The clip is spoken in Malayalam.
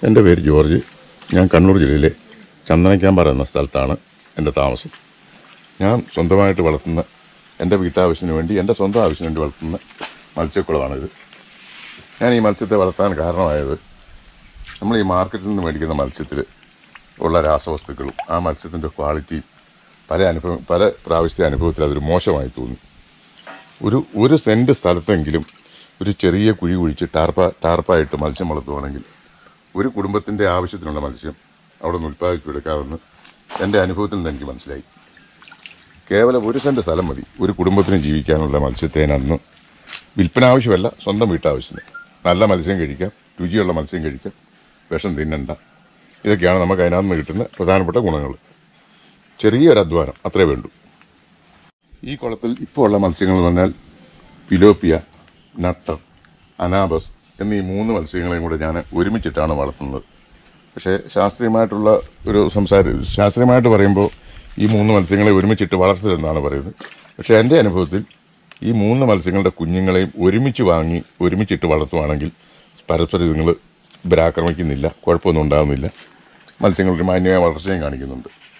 എൻ്റെ പേര് ജോർജ് ഞാൻ കണ്ണൂർ ജില്ലയിലെ ചന്ദനക്കാമ്പാറ എന്ന സ്ഥലത്താണ് എൻ്റെ താമസം ഞാൻ സ്വന്തമായിട്ട് വളർത്തുന്ന എൻ്റെ വീട്ടാവശ്യത്തിന് വേണ്ടി എൻ്റെ സ്വന്തം ആവശ്യത്തിന് വേണ്ടി വളർത്തുന്ന മത്സ്യക്കുളമാണിത് ഞാൻ ഈ മത്സ്യത്തെ വളർത്താൻ കാരണമായത് നമ്മൾ ഈ മാർക്കറ്റിൽ നിന്ന് മേടിക്കുന്ന മത്സ്യത്തിൽ ഉള്ള രാസവസ്തുക്കളും ആ മത്സ്യത്തിൻ്റെ ക്വാളിറ്റിയും പല അനുഭവം പല പ്രാവശ്യത്തെ അനുഭവത്തിൽ അതൊരു മോശമായി തോന്നി ഒരു ഒരു സെൻറ്റ് സ്ഥലത്തെങ്കിലും ഒരു ചെറിയ കുഴി കുഴിച്ച് ടാർപ്പ ടാർപ്പായിട്ട് മത്സ്യം വളർത്തുവാണെങ്കിൽ ഒരു കുടുംബത്തിൻ്റെ ആവശ്യത്തിനുള്ള മത്സ്യം അവിടെ നിന്ന് ഉൽപ്പാദിപ്പിച്ചെടുക്കാമെന്ന് എൻ്റെ അനുഭവത്തിൽ നിന്ന് എനിക്ക് മനസ്സിലായി കേവലം ഒരു സെൻറ്റ് സ്ഥലം മതി ഒരു കുടുംബത്തിന് ജീവിക്കാനുള്ള മത്സ്യത്തെ അന്ന് വിൽപ്പന ആവശ്യമല്ല സ്വന്തം വീട്ടാവശ്യത്തിന് നല്ല മത്സ്യം കഴിക്കാം രുചിയുള്ള മത്സ്യം കഴിക്കാം വിഷം തിന്നണ്ട ഇതൊക്കെയാണ് നമുക്ക് അതിനകത്ത് നിന്ന് കിട്ടുന്ന പ്രധാനപ്പെട്ട ഗുണങ്ങൾ ചെറിയൊരു അധ്വാനം അത്രേ വേണ്ടൂ ഈ കുളത്തിൽ ഇപ്പോൾ ഉള്ള മത്സ്യങ്ങൾ എന്ന് പറഞ്ഞാൽ പിലോപ്പിയ നട്ടർ അനാബസ് എന്നീ മൂന്ന് മത്സ്യങ്ങളെയും കൂടെ ഞാൻ ഒരുമിച്ചിട്ടാണ് വളർത്തുന്നത് പക്ഷേ ശാസ്ത്രീയമായിട്ടുള്ള ഒരു സംസാര ശാസ്ത്രീയമായിട്ട് പറയുമ്പോൾ ഈ മൂന്ന് മത്സ്യങ്ങളെ ഒരുമിച്ചിട്ട് വളർത്തരുതെന്നാണ് പറയുന്നത് പക്ഷേ എൻ്റെ അനുഭവത്തിൽ ഈ മൂന്ന് മത്സ്യങ്ങളുടെ കുഞ്ഞുങ്ങളെയും ഒരുമിച്ച് വാങ്ങി ഒരുമിച്ചിട്ട് വളർത്തുവാണെങ്കിൽ പരസ്പരം ഇതുങ്ങൾ ഇവരാക്രമിക്കുന്നില്ല കുഴപ്പമൊന്നും ഉണ്ടാകുന്നില്ല മത്സ്യങ്ങൾക്ക് മാന്യമായ വളർച്ചയും കാണിക്കുന്നുണ്ട്